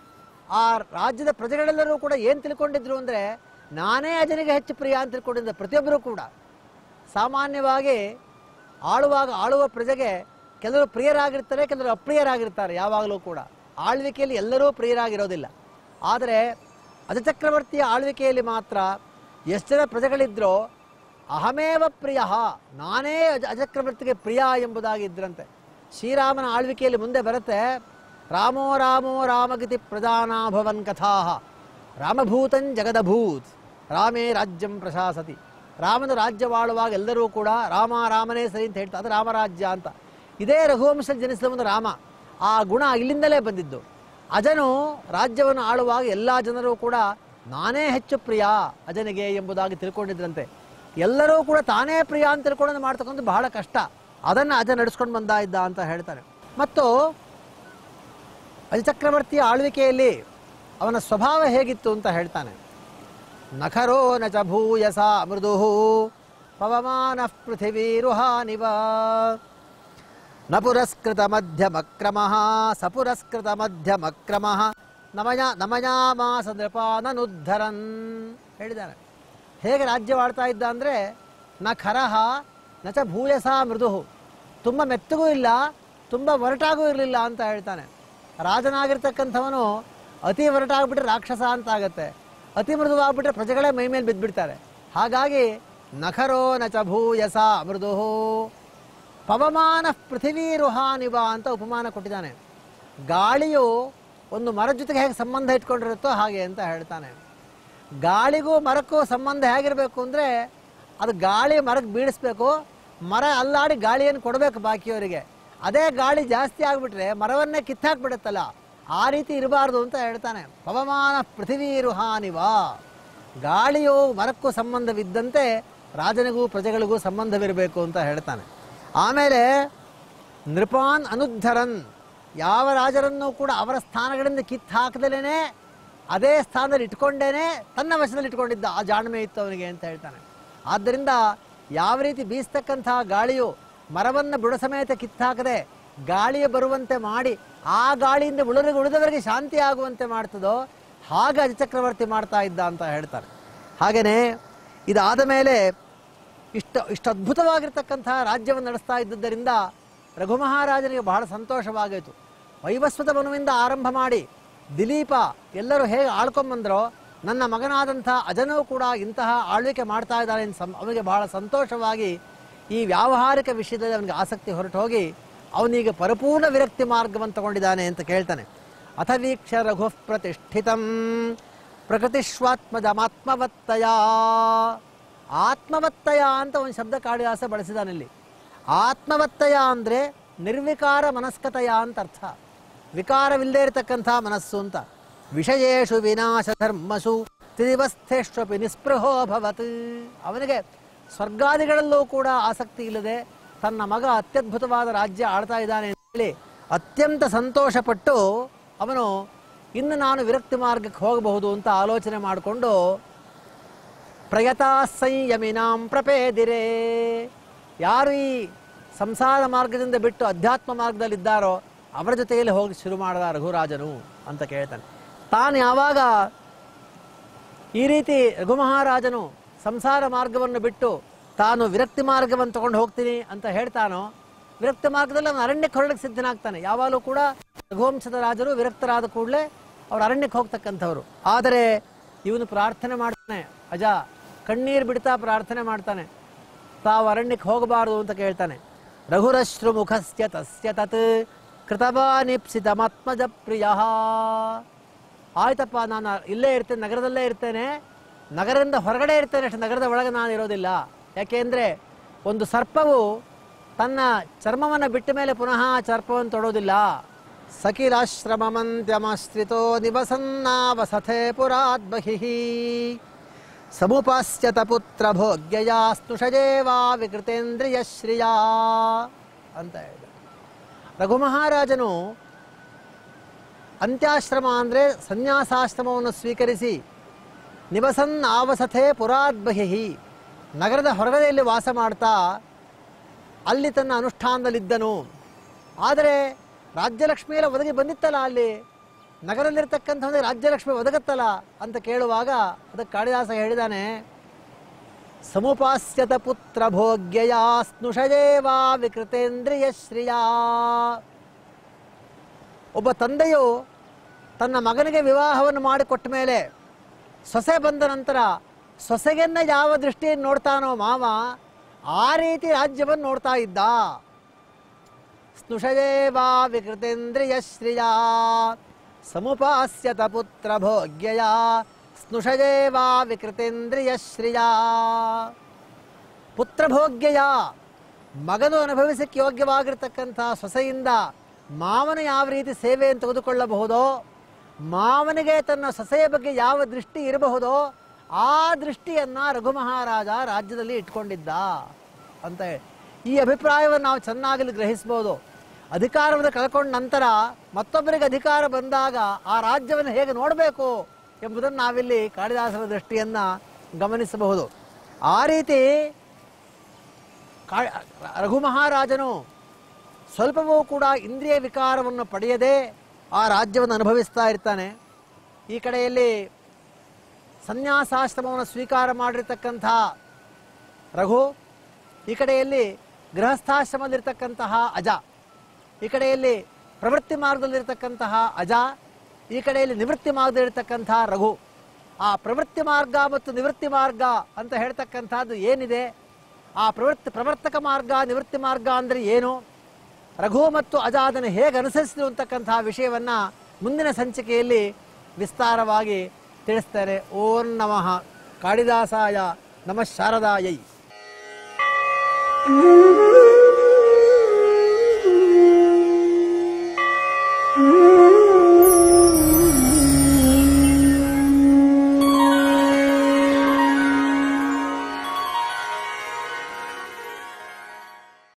A: ಆ ರಾಜ್ಯದ ಪ್ರಜೆಗಳೆಲ್ಲರೂ ಕೂಡ ಏನು ತಿಳ್ಕೊಂಡಿದ್ರು ಅಂದರೆ ನಾನೇ ಅಜನಿಗೆ ಹೆಚ್ಚು ಪ್ರಿಯ ಅಂತ ತಿಳ್ಕೊಂಡಿದ್ದೆ ಪ್ರತಿಯೊಬ್ಬರೂ ಕೂಡ ಸಾಮಾನ್ಯವಾಗಿ ಆಳುವಾಗ ಆಳುವ ಪ್ರಜೆಗೆ ಕೆಲವರು ಪ್ರಿಯರಾಗಿರ್ತಾರೆ ಕೆಲವರು ಅಪ್ರಿಯರಾಗಿರ್ತಾರೆ ಯಾವಾಗಲೂ ಕೂಡ ಆಳ್ವಿಕೆಯಲ್ಲಿ ಎಲ್ಲರೂ ಪ್ರಿಯರಾಗಿರೋದಿಲ್ಲ ಆದರೆ ಅಜಚಕ್ರವರ್ತಿಯ ಆಳ್ವಿಕೆಯಲ್ಲಿ ಮಾತ್ರ ಎಷ್ಟು ಜನ ಪ್ರಜೆಗಳಿದ್ರೋ ಅಹಮೇವ ಪ್ರಿಯ ನಾನೇ ಅಜ ಅಜಚಕ್ರವರ್ತಿಗೆ ಪ್ರಿಯ ಎಂಬುದಾಗಿದ್ರಂತೆ ಶ್ರೀರಾಮನ ಆಳ್ವಿಕೆಯಲ್ಲಿ ಮುಂದೆ ಬರುತ್ತೆ ರಾಮೋ ರಾಮೋ ರಾಮಗತಿ ಪ್ರಧಾನಾಭವನ್ ಕಥಾ ರಾಮಭೂತನ್ ಜಗದಭೂತ್ ರಾಮೇ ರಾಜ್ಯಂ ಪ್ರಶಾಸತಿ ರಾಮನು ರಾಜ್ಯವಾಳುವಾಗ ಎಲ್ಲರೂ ಕೂಡ ರಾಮ ರಾಮನೇ ಸರಿ ಅಂತ ಹೇಳ್ತಾರೆ ಅದು ರಾಮರಾಜ್ಯ ಅಂತ ಇದೇ ರಘುವಂಶದಲ್ಲಿ ಜನಿಸಿದವನು ರಾಮ ಆ ಗುಣ ಇಲ್ಲಿಂದಲೇ ಬಂದಿದ್ದು ಅಜನು ರಾಜ್ಯವನ್ನು ಆಳುವಾಗ ಎಲ್ಲ ಜನರು ಕೂಡ ನಾನೇ ಹೆಚ್ಚು ಪ್ರಿಯ ಅಜನಿಗೆ ಎಂಬುದಾಗಿ ತಿಳ್ಕೊಂಡಿದ್ರಂತೆ ಎಲ್ಲರೂ ಕೂಡ ತಾನೇ ಪ್ರಿಯ ಅಂತ ತಿಳ್ಕೊಂಡು ಮಾಡ್ತಕ್ಕಂಥ ಬಹಳ ಕಷ್ಟ ಅದನ್ನು ಅಜ ನಡೆಸ್ಕೊಂಡು ಬಂದ ಇದ್ದ ಅಂತ ಹೇಳ್ತಾರೆ ಮತ್ತು ಅಜಚಕ್ರವರ್ತಿಯ ಆಳ್ವಿಕೆಯಲ್ಲಿ ಅವನ ಸ್ವಭಾವ ಹೇಗಿತ್ತು ಅಂತ ಹೇಳ್ತಾನೆ ನಖರೋ ನ ಚ ಭೂಯಸ ಮೃದು ಪವಮಾನ ಪೃಥಿವೀರುಹಾನಿವ ನ ಪುರಸ್ಕೃತ ಮಧ್ಯಮಕ್ರಮ ಸಪುರಸ್ಕೃತ ಮಧ್ಯಮಕ್ರಮ ನಮಯ ನಮಯಾಮಾಸ ನೃಪಾನನುದ್ಧರನ್ ಹೇಳಿದ್ದಾನೆ ಹೇಗೆ ರಾಜ್ಯವಾಳ್ತಾ ಇದ್ದ ಅಂದರೆ ನ ಖರಹ ನ ಚ ಭೂಯಸ ಮೃದು ತುಂಬ ಮೆತ್ತಗೂ ಇಲ್ಲ ತುಂಬ ಒರಟಾಗೂ ಇರಲಿಲ್ಲ ಅಂತ ಹೇಳ್ತಾನೆ ರಾಜನಾಗಿರ್ತಕ್ಕಂಥವನು ಅತಿ ಒರಟಾಗ್ಬಿಟ್ರೆ ರಾಕ್ಷಸ ಅಂತ ಆಗತ್ತೆ ಅತಿ ಮೃದುವಾಗ್ಬಿಟ್ರೆ ಪ್ರಜೆಗಳೇ ಮೈ ಮೇಲೆ ಬಿದ್ದುಬಿಡ್ತಾರೆ ಹಾಗಾಗಿ ನಖರೋ ನ ಚ ಭೂಯಸ ಮೃದು ಪವಮಾನ ಪೃಥಿವೀರುಹಾನಿವ ಅಂತ ಉಪಮಾನ ಕೊಟ್ಟಿದ್ದಾನೆ ಗಾಳಿಯು ಒಂದು ಮರದ ಜೊತೆಗೆ ಹೇಗೆ ಸಂಬಂಧ ಇಟ್ಕೊಂಡಿರುತ್ತೋ ಹಾಗೆ ಅಂತ ಹೇಳ್ತಾನೆ ಗಾಳಿಗೂ ಮರಕ್ಕೂ ಸಂಬಂಧ ಹೇಗಿರಬೇಕು ಅಂದರೆ ಅದು ಗಾಳಿ ಮರಕ್ಕೆ ಬೀಳಿಸ್ಬೇಕು ಮರ ಅಲ್ಲಾಡಿ ಗಾಳಿಯನ್ನು ಕೊಡಬೇಕು ಬಾಕಿಯವರಿಗೆ ಅದೇ ಗಾಳಿ ಜಾಸ್ತಿ ಆಗಿಬಿಟ್ರೆ ಮರವನ್ನೇ ಕಿತ್ತಾಕ್ಬಿಡುತ್ತಲ್ಲ ಆ ರೀತಿ ಇರಬಾರ್ದು ಅಂತ ಹೇಳ್ತಾನೆ ಪವಮಾನ ಪೃಥಿವೀರುಹಾನಿವಾ ಗಾಳಿಯು ಮರಕ್ಕೂ ಸಂಬಂಧವಿದ್ದಂತೆ ರಾಜನಿಗೂ ಪ್ರಜೆಗಳಿಗೂ ಸಂಬಂಧವಿರಬೇಕು ಅಂತ ಹೇಳ್ತಾನೆ ಆಮೇಲೆ ನೃಪಾನ್ ಅನುದ್ಧರನ್ ಯಾವ ರಾಜರನ್ನೂ ಕೂಡ ಅವರ ಸ್ಥಾನಗಳಿಂದ ಕಿತ್ತು ಹಾಕದಲೇ ಅದೇ ಸ್ಥಾನದಲ್ಲಿ ಇಟ್ಕೊಂಡೇನೆ ತನ್ನ ವಶದಲ್ಲಿ ಇಟ್ಕೊಂಡಿದ್ದ ಆ ಜಾಣ್ಮೆ ಇತ್ತು ಅವನಿಗೆ ಅಂತ ಹೇಳ್ತಾನೆ ಆದ್ದರಿಂದ ಯಾವ ರೀತಿ ಬೀಸ್ತಕ್ಕಂತಹ ಗಾಳಿಯು ಮರವನ್ನು ಬುಡ ಸಮೇತ ಕಿತ್ತಾಕದೆ ಗಾಳಿಯ ಬರುವಂತೆ ಮಾಡಿ ಆ ಗಾಳಿಯಿಂದ ಉಳಿದವರಿಗೆ ಉಳಿದವರಿಗೆ ಶಾಂತಿ ಆಗುವಂತೆ ಮಾಡ್ತದೋ ಹಾಗೆ ಅಜಚಕ್ರವರ್ತಿ ಮಾಡ್ತಾ ಇದ್ದ ಅಂತ ಹೇಳ್ತಾರೆ ಹಾಗೆಯೇ ಇದಾದ ಮೇಲೆ ಇಷ್ಟ ಇಷ್ಟು ಅದ್ಭುತವಾಗಿರ್ತಕ್ಕಂತಹ ರಾಜ್ಯವನ್ನು ನಡೆಸ್ತಾ ಇದ್ದುದರಿಂದ ರಘುಮಹಾರಾಜನಿಗೆ ಬಹಳ ಸಂತೋಷವಾಗಾಯಿತು ವೈವಸ್ವತ ಮನುವಿಂದ ಆರಂಭ ಮಾಡಿ ದಿಲೀಪ ಎಲ್ಲರೂ ಹೇಗೆ ಆಳ್ಕೊಂಬಂದ್ರೋ ನನ್ನ ಮಗನಾದಂಥ ಅಜನೂ ಕೂಡ ಇಂತಹ ಆಳ್ವಿಕೆ ಮಾಡ್ತಾ ಇದ್ದಾನೆ ಅಂತ ಸಂ- ಅವನಿಗೆ ಬಹಳ ಸಂತೋಷವಾಗಿ ಈ ವ್ಯಾವಹಾರಿಕ ವಿಷಯದಲ್ಲಿ ಅವನಿಗೆ ಆಸಕ್ತಿ ಹೊರಟು ಹೋಗಿ ಅವನೀಗ ಪರಿಪೂರ್ಣ ವಿರಕ್ತಿ ಮಾರ್ಗವನ್ನು ತಗೊಂಡಿದ್ದಾನೆ ಅಂತ ಕೇಳ್ತಾನೆ ಅಥ ವೀಕ್ಷ ರಘು ಪ್ರತಿಷ್ಠಿತಂ ಪ್ರಕೃತಿಶ್ವಾತ್ಮಜಮಾತ್ಮವತ್ತಯ ಆತ್ಮವತ್ತಯ ಅಂತ ಒಂದು ಶಬ್ದ ಕಾಳಿದಾಸ ಬಳಸಿದಾನಲ್ಲಿ ಆತ್ಮವತ್ತಯ ಅಂದರೆ ನಿರ್ವಿಕಾರ ಮನಸ್ಕತಯ ಅಂತ ಅರ್ಥ ವಿಕಾರವಿಲ್ಲದೆ ಇರತಕ್ಕಂಥ ಮನಸ್ಸು ಅಂತ ವಿಷಯೇಶು ವಿನಾಶ ಧರ್ಮಸು ತ್ರಿವಸ್ಥೇಶ್ವಪಿ ನಿಸ್ಪೃಹೋ ಭವತ್ ಅವನಿಗೆ ಸ್ವರ್ಗಾದಿಗಳಲ್ಲೂ ಕೂಡ ಆಸಕ್ತಿ ಇಲ್ಲದೆ ತನ್ನ ಮಗ ಅತ್ಯದ್ಭುತವಾದ ರಾಜ್ಯ ಆಳ್ತಾ ಇದ್ದಾನೆ ಅಂತ ಹೇಳಿ ಅತ್ಯಂತ ಸಂತೋಷಪಟ್ಟು ಅವನು ಇನ್ನು ನಾನು ವಿರಕ್ತಿ ಮಾರ್ಗಕ್ಕೆ ಹೋಗಬಹುದು ಅಂತ ಆಲೋಚನೆ ಮಾಡಿಕೊಂಡು ಪ್ರಯತಾ ಸಂಯಮಿನಾಂ ಪ್ರಪೇದಿರೆ ಯಾರು ಈ ಸಂಸಾರ ಮಾರ್ಗದಿಂದ ಬಿಟ್ಟು ಅಧ್ಯಾತ್ಮ ಮಾರ್ಗದಲ್ಲಿದ್ದಾರೋ ಅವರ ಜೊತೆಯಲ್ಲಿ ಹೋಗಿ ಶುರು ಮಾಡಿದ ರಘುರಾಜನು ಅಂತ ಕೇಳ್ತಾನೆ ತಾನು ಯಾವಾಗ ಈ ರೀತಿ ರಘುಮಹಾರಾಜನು ಸಂಸಾರ ಮಾರ್ಗವನ್ನು ಬಿಟ್ಟು ತಾನು ವಿರಕ್ತಿ ಮಾರ್ಗವನ್ನು ತಗೊಂಡು ಹೋಗ್ತೀನಿ ಅಂತ ಹೇಳ್ತಾನೋ ವಿರಕ್ತಿ ಮಾರ್ಗದಲ್ಲಿ ಅವನು ಅರಣ್ಯಕ್ಕೆ ಹೊರಡಕ್ಕೆ ಸಿದ್ಧನಾಗ್ತಾನೆ ಯಾವಾಗಲೂ ಕೂಡ ರಘುವಂಶದ ರಾಜರು ವಿರಕ್ತರಾದ ಕೂಡಲೇ ಅವ್ರು ಅರಣ್ಯಕ್ಕೆ ಹೋಗ್ತಕ್ಕಂಥವ್ರು ಆದರೆ ಇವನು ಪ್ರಾರ್ಥನೆ ಮಾಡ್ತಾನೆ ಅಜ ಕಣ್ಣೀರು ಬಿಡ್ತಾ ಪ್ರಾರ್ಥನೆ ಮಾಡ್ತಾನೆ ತಾವು ಅರಣ್ಯಕ್ಕೆ ಹೋಗಬಾರದು ಅಂತ ಕೇಳ್ತಾನೆ ರಘುರಶ್ರು ಮುಖಸ್ಯ ತಸ್ಯ ತತ್ ಕೃತಬಾನಿಪ್ಸಿತಮಾತ್ಮಜ ಪ್ರಿಯ ಆಯ್ತಪ್ಪ ನಾನು ಇಲ್ಲೇ ಇರ್ತೇನೆ ನಗರದಲ್ಲೇ ಇರ್ತೇನೆ ನಗರದಿಂದ ಹೊರಗಡೆ ಇರ್ತೇನೆ ಅಷ್ಟು ನಗರದ ಒಳಗೆ ನಾನು ಇರೋದಿಲ್ಲ ಯಾಕೆಂದರೆ ಒಂದು ಸರ್ಪವು ತನ್ನ ಚರ್ಮವನ್ನು ಬಿಟ್ಟ ಮೇಲೆ ಪುನಃ ಆ ಸರ್ಪವನ್ನು ತೊಡೋದಿಲ್ಲ ಸಕಿಲಾಶ್ರಮಮಂತ್ಯಮಾಶ್ರಿತೋ ನಿವಸನ್ನಾವಸಥೆ ಪುರಾತ್ ಬಹಿಃ ಸಮುಪಾಸ್ಯತ ಪುತ್ರ ಭೋಗ್ಯಯ ಸ್ನುಷಜೇವಾ ವಿಕೃತೇಂದ್ರಿಯ ಶ್ರಿಯ ಅಂತ ಹೇಳಿದ ರಘುಮಹಾರಾಜನು ಅಂತ್ಯಾಶ್ರಮ ಅಂದರೆ ಸನ್ಯಾಸಾಶ್ರಮವನ್ನು ಸ್ವೀಕರಿಸಿ ನಿವಸನ್ ಆವಸಥೆ ಪುರಾದ್ಬಹಿ ನಗರದ ಹೊರಗಡೆಯಲ್ಲಿ ವಾಸ ಮಾಡ್ತಾ ಅಲ್ಲಿ ತನ್ನ ಅನುಷ್ಠಾನದಲ್ಲಿದ್ದನು ಆದರೆ ರಾಜ್ಯಲಕ್ಷ್ಮಿ ಎಲ್ಲ ಒದಗಿ ಬಂದಿತ್ತಲ್ಲ ಅಲ್ಲಿ ನಗರದಲ್ಲಿರ್ತಕ್ಕಂಥವನಿಗೆ ರಾಜ್ಯಲಕ್ಷ್ಮಿ ಒದಗತ್ತಲ್ಲ ಅಂತ ಕೇಳುವಾಗ ಅದಕ್ಕೆ ಕಾಳಿದಾಸ ಹೇಳಿದಾನೆ ಸಮುಪಾಸ್ಯತ ಪುತ್ರ ಭೋಗ್ಯಯ ಸ್ನುಷಜೇವಾ ವಿಕೃತೇಂದ್ರಿಯ ಶ್ರಿಯ ಒಬ್ಬ ತಂದೆಯು ತನ್ನ ಮಗನಿಗೆ ವಿವಾಹವನ್ನು ಮಾಡಿಕೊಟ್ಟ ಮೇಲೆ ಸೊಸೆ ಬಂದ ನಂತರ ಸೊಸೆಗೆನ್ನ ಯಾವ ದೃಷ್ಟಿಯನ್ನು ನೋಡ್ತಾನೋ ಮಾವ ಆ ರೀತಿ ರಾಜ್ಯವನ್ನು ನೋಡ್ತಾ ಇದ್ದ ಸ್ನುಷಯೇವಾ ವಿಕೃತೇಂದ್ರಿಯ ಶ್ರಿಯ ಸಮುಪಾಸ್ಯತ ಪುತ್ರ ಭೋಗ್ಯಯ ಸ್ನುಷಯೇವಾ ವಿಕೃತೇಂದ್ರಿಯ ಶ್ರಿಯ ಪುತ್ರಭೋಗ್ಯಯ ಮಗನು ಅನುಭವಿಸಕ್ಕೆ ಯೋಗ್ಯವಾಗಿರ್ತಕ್ಕಂಥ ಸೊಸೆಯಿಂದ ಮಾವನು ಯಾವ ರೀತಿ ಸೇವೆಯನ್ನು ತೆಗೆದುಕೊಳ್ಳಬಹುದೋ ಮಾವನಿಗೆ ತನ್ನ ಸೊಸೆಯ ಬಗ್ಗೆ ಯಾವ ದೃಷ್ಟಿ ಇರಬಹುದೋ ಆ ದೃಷ್ಟಿಯನ್ನ ರಘುಮಹಾರಾಜ ರಾಜ್ಯದಲ್ಲಿ ಇಟ್ಕೊಂಡಿದ್ದ ಅಂತ ಹೇಳಿ ಈ ಅಭಿಪ್ರಾಯವನ್ನು ನಾವು ಚೆನ್ನಾಗಿ ಗ್ರಹಿಸ್ಬೋದು ಅಧಿಕಾರವನ್ನು ಕಳ್ಕೊಂಡ ನಂತರ ಮತ್ತೊಬ್ಬರಿಗೆ ಅಧಿಕಾರ ಬಂದಾಗ ಆ ರಾಜ್ಯವನ್ನು ಹೇಗೆ ನೋಡಬೇಕು ಎಂಬುದನ್ನು ನಾವಿಲ್ಲಿ ಕಾಳಿದಾಸರ ದೃಷ್ಟಿಯನ್ನ ಗಮನಿಸಬಹುದು ಆ ರೀತಿ ಕಾ- ರಘುಮಹಾರಾಜನು ಸ್ವಲ್ಪವೂ ಕೂಡ ಇಂದ್ರಿಯ ವಿಕಾರವನ್ನು ಪಡೆಯದೆ ಆ ರಾಜ್ಯವನ್ನು ಅನುಭವಿಸ್ತಾ ಇರ್ತಾನೆ ಈ ಕಡೆಯಲ್ಲಿ ಸನ್ಯಾಸಾಶ್ರಮವನ್ನು ಸ್ವೀಕಾರ ಮಾಡಿರ್ತಕ್ಕಂಥ ರಘು ಈ ಕಡೆಯಲ್ಲಿ ಗೃಹಸ್ಥಾಶ್ರಮದಲ್ಲಿರ್ತಕ್ಕಂತಹ ಅಜ ಈ ಕಡೆಯಲ್ಲಿ ಪ್ರವೃತ್ತಿ ಮಾರ್ಗದಲ್ಲಿರ್ತಕ್ಕಂತಹ ಅಜ ಈ ಕಡೆಯಲ್ಲಿ ನಿವೃತ್ತಿ ಮಾರ್ಗದಲ್ಲಿರ್ತಕ್ಕಂತಹ ರಘು ಆ ಪ್ರವೃತ್ತಿ ಮಾರ್ಗ ಮತ್ತು ನಿವೃತ್ತಿ ಮಾರ್ಗ ಅಂತ ಹೇಳ್ತಕ್ಕಂಥದ್ದು ಏನಿದೆ ಆ ಪ್ರವೃತ್ತಿ ಪ್ರವರ್ತಕ ಮಾರ್ಗ ನಿವೃತ್ತಿ ಮಾರ್ಗ ಅಂದರೆ ಏನು ರಘು ಮತ್ತು ಅಜ ಅದನ್ನು ಹೇಗೆ ಅನುಸರಿಸಿದ್ರು ಅಂತಕ್ಕಂತಹ ವಿಷಯವನ್ನ ಮುಂದಿನ ಸಂಚಿಕೆಯಲ್ಲಿ ವಿಸ್ತಾರವಾಗಿ ತಿಳಿಸ್ತಾರೆ ಓಂ ನಮಃ ಕಾಳಿದಾಸಾಯ ನಮಃ ಶಾರದಾಯೈ
B: Mm-hmm.